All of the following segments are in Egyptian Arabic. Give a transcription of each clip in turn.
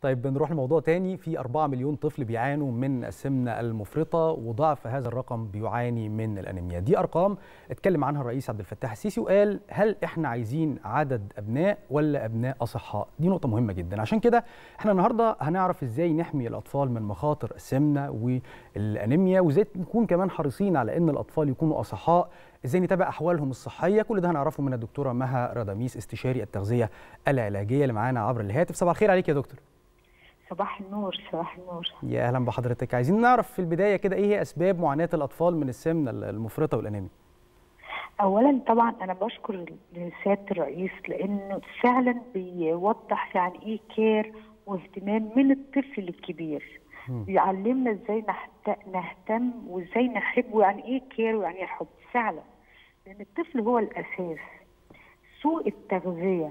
طيب بنروح لموضوع تاني في 4 مليون طفل بيعانوا من السمنه المفرطه وضعف هذا الرقم بيعاني من الانيميا دي ارقام اتكلم عنها الرئيس عبد الفتاح السيسي وقال هل احنا عايزين عدد ابناء ولا ابناء اصحاء دي نقطه مهمه جدا عشان كده احنا النهارده هنعرف ازاي نحمي الاطفال من مخاطر السمنه والانيميا وازاي نكون كمان حريصين على ان الاطفال يكونوا اصحاء ازاي نتابع احوالهم الصحيه كل ده هنعرفه من الدكتوره مها رضاميس استشاري التغذيه العلاجيه اللي معانا عبر الهاتف صباح الخير عليك يا دكتور صباح النور صباح النور يا اهلا بحضرتك عايزين نعرف في البدايه كده ايه هي اسباب معاناه الاطفال من السمنه المفرطه والانيميا اولا طبعا انا بشكر سياده الرئيس لانه فعلا بيوضح يعني ايه كير واهتمام من الطفل للكبير بيعلمنا ازاي نهتم وازاي نحب ويعني ايه كير ويعني ايه حب فعلا لان الطفل هو الاساس سوء التغذيه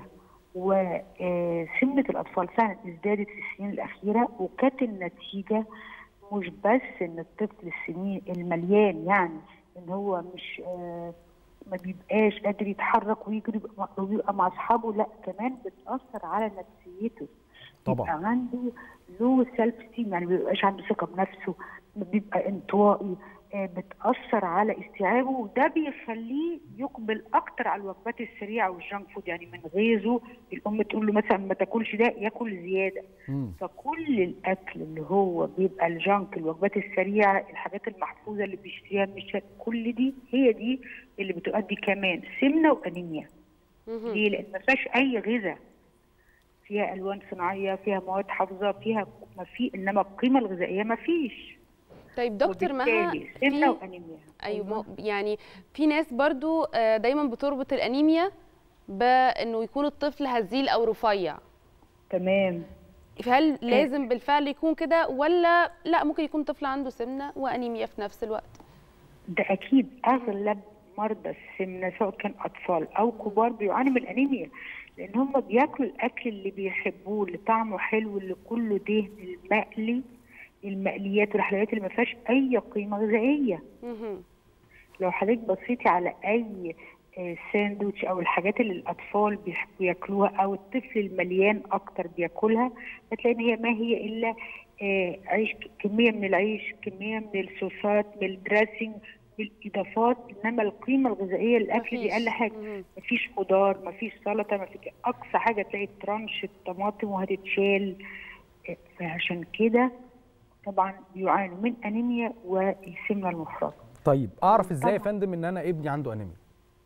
وسمنه الاطفال فعلا ازدادت في السنين الاخيره وكانت النتيجه مش بس ان الطفل السنين المليان يعني ان هو مش ما بيبقاش قادر يتحرك ويجري ويبقى مع اصحابه لا كمان بتاثر على نفسيته طبعا بيبقى عنده لو سيلف ستيم يعني ما بيبقاش عنده ثقه بنفسه بيبقى انطوائي بتاثر على استيعابه وده بيخليه يقبل اكتر على الوجبات السريعه والجانك فود يعني من غيظه الام تقول له مثلا ما تاكلش ده ياكل زياده مم. فكل الاكل اللي هو بيبقى الجانك الوجبات السريعه الحاجات المحفوظه اللي بيشتريها مش كل دي هي دي اللي بتؤدي كمان سمنه وانيميا ليه؟ لان ما فيهاش اي غذاء فيها الوان صناعيه فيها مواد حافظه فيها ما في انما القيمه الغذائيه ما فيش طيب دكتور مها وبالتالي سمنه وانيميا ايوه يعني في ناس برضو آه، دايما بتربط الانيميا بانه يكون الطفل هزيل او رفيع تمام هل لازم بالفعل يكون كده ولا لا ممكن يكون طفل عنده سمنه وانيميا في نفس الوقت ده اكيد اغلب مرضى السمنه سواء كان اطفال او كبار بيعانوا من الانيميا لان هم بياكلوا الاكل اللي بيحبوه اللي طعمه حلو اللي كله دهن المقلي المقليات والحلويات اللي ما فيهاش اي قيمه غذائيه مهم. لو حضرتك بصيتي على اي آه، ساندوتش او الحاجات اللي الاطفال بيحبوا ياكلوها او الطفل المليان اكتر بياكلها هتلاقي ان هي ما هي الا آه، عيش كميه من العيش كميه من الصوصات من الدريسنج بالاضافات انما القيمه الغذائيه للاكل دي مفيش. اقل حاجه مهم. مفيش خضار مفيش سلطه مفيش اقصى حاجه تلاقي ترانش الطماطم وهتتشال آه، فعشان كده طبعا بيعانوا من انيميا والسمنه المفرطه طيب اعرف ازاي يا طبعاً. فندم ان انا ابني عنده انيميا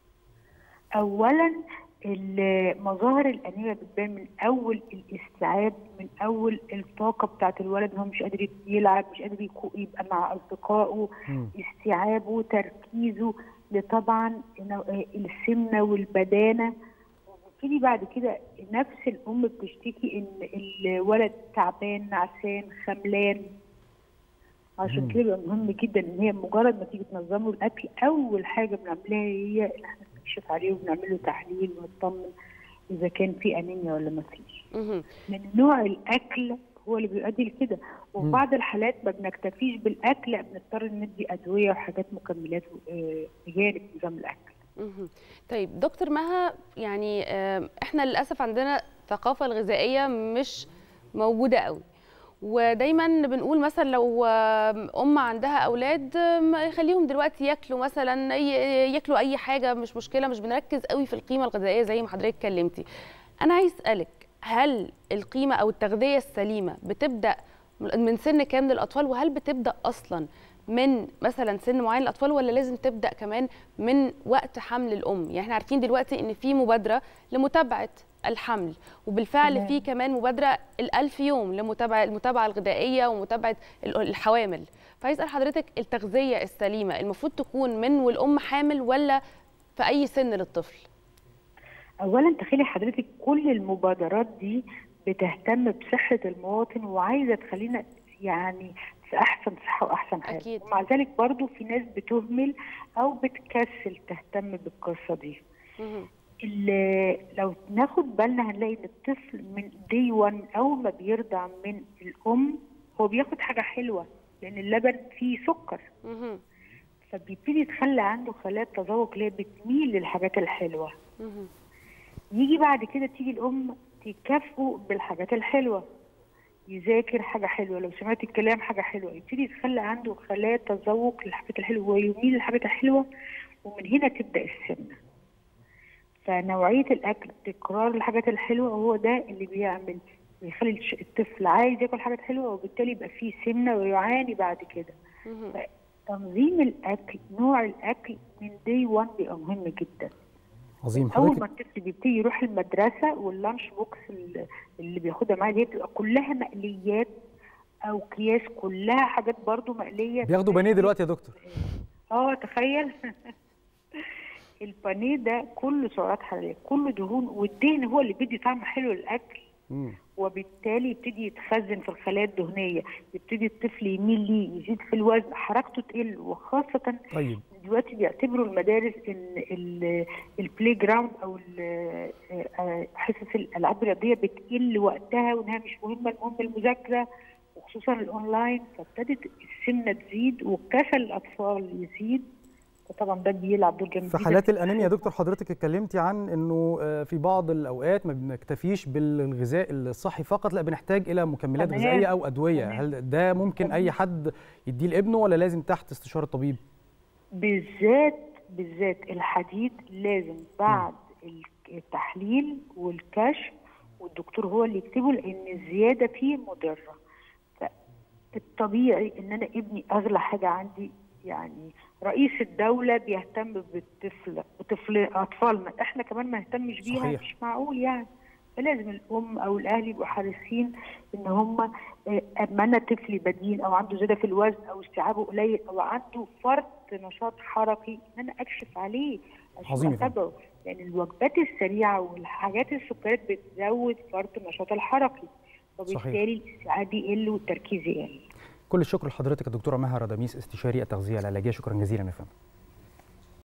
اولا ال- مظاهر الانيميا بتبان من اول الاستيعاب من اول الطاقه بتاعت الولد ان هو مش قادر يلعب مش قادر يكو- يبقى مع اصدقائه مم. استيعابه تركيزه لطبعا إنه- السمنه والبدانه وبتبتدي بعد كده نفس الام بتشتكي ان الولد تعبان نعسان خملان عشان مم. كده بيبقى مهم جدا ان هي مجرد ما تيجي تنظم له الاكل اول حاجه بنعملها هي ان احنا بنكشف عليه وبنعمل له تحليل ونطمن اذا كان في انيميا ولا ما فيش مهم. لان نوع الاكل هو اللي بيؤدي لكده وفي بعض الحالات ما بنكتفيش بالاكل لا بنضطر ندي ادويه وحاجات مكملات آه، بجانب نظام الاكل مهم. طيب دكتور مها يعني آه، احنا للاسف عندنا الثقافه الغذائيه مش موجوده قوي ودايما بنقول مثلا لو آه، ام عندها اولاد آه، خليهم دلوقتي ياكلوا مثلا ي- ياكلوا اي حاجه مش مشكله مش بنركز قوي في القيمه الغذائيه زي ما حضرتك اتكلمتي انا عايز اسالك هل القيمه او التغذيه السليمه بتبدا من سن كام للاطفال وهل بتبدا اصلا من مثلا سن معين للاطفال ولا لازم تبدا كمان من وقت حمل الام يعني احنا عارفين دلوقتي ان في مبادره لمتابعه الحمل وبالفعل تمام. في كمان مبادره الألف يوم لمتابعه المتابعه الغذائيه ومتابعه ال- الحوامل فعايز اسال حضرتك التغذيه السليمه المفروض تكون من والام حامل ولا في اي سن للطفل اولا تخيلي حضرتك كل المبادرات دي بتهتم بصحه المواطن وعايزه تخلينا يعني في احسن صحه واحسن حال أكيد. ومع ذلك برضو في ناس بتهمل او بتكسل تهتم بالقصه دي مهم. ال- لو ناخد بالنا هنلاقي ان الطفل من دي 1 اول ما بيرضع من الام هو بياخد حاجه حلوه لان اللبن فيه سكر مهم. فبيبتدي يتخلى عنده خلايا التذوق اللي هي بتميل للحاجات الحلوه مهم. يجي بعد كده تيجي الام تكافئه بالحاجات الحلوه يذاكر حاجه حلوه لو سمعت الكلام حاجه حلوه يبتدي يتخلى عنده خلايا تذوق للحاجات الحلوه ويميل للحاجات الحلوه ومن هنا تبدا السمنه فنوعيه الاكل تكرار الحاجات الحلوه هو ده اللي بيعمل بيخلي الش- الطفل عايز ياكل حاجات حلوه وبالتالي يبقى فيه سمنه ويعاني بعد كده مهم. تنظيم الاكل نوع الاكل من دي 1 بيبقى مهم جدا عظيم اول حضرتك ما الطفل بيبتدي يروح المدرسه واللانش بوكس اللي- اللي بياخدها معاه دي بتبقى كلها مقليات او اكياس كلها حاجات برضو مقليه بياخدوا بانيه دلوقتي يا دكتور اه تخيل البانيه ده كله سعرات حراريه كله دهون والدهن هو اللي بيدي طعم حلو للاكل مم. وبالتالي يبتدي يتخزن في الخلايا الدهنيه يبتدي الطفل يميل ليه يزيد في الوزن حركته تقل وخاصه طيب دلوقتي بيعتبروا المدارس ان ال- البلاي جراوند او ال- آه، حصص الالعاب الرياضيه بتقل وقتها وانها مش مهمه المهم المذاكره وخصوصا الاونلاين فابتدت السمنه تزيد وكسل الاطفال يزيد وطبعا ده بيلعب دور جامد في جداً حالات الانيميا يا دكتور حضرتك اتكلمتي عن انه آه، في بعض الاوقات ما بنكتفيش بالغذاء الصحي فقط لا بنحتاج الى مكملات تمام. غذائيه او ادويه تمام. هل ده ممكن اي حد يديه لابنه ولا لازم تحت استشاره طبيب بالذات بالذات الحديد لازم بعد التحليل والكشف والدكتور هو اللي يكتبه لان الزياده فيه مضره الطبيعي ان انا ابني اغلى حاجه عندي يعني رئيس الدوله بيهتم بالطفل بطفل اطفالنا احنا كمان ما نهتمش بيها صحيح. مش معقول يعني فلازم الام او الاهل يبقوا حريصين ان هم آه، اما انا طفلي بدين او عنده زياده في الوزن او استيعابه قليل او عنده فرط نشاط حركي ان انا اكشف عليه عشان عظيم يا فندم. اتابعه لان الوجبات السريعه والحاجات السكريات بتزود فرط النشاط الحركي وبالتالي الاستيعاب يقل والتركيز يقل كل الشكر لحضرتك الدكتوره مها رداميس استشاري التغذيه العلاجيه شكرا جزيلا يا فندم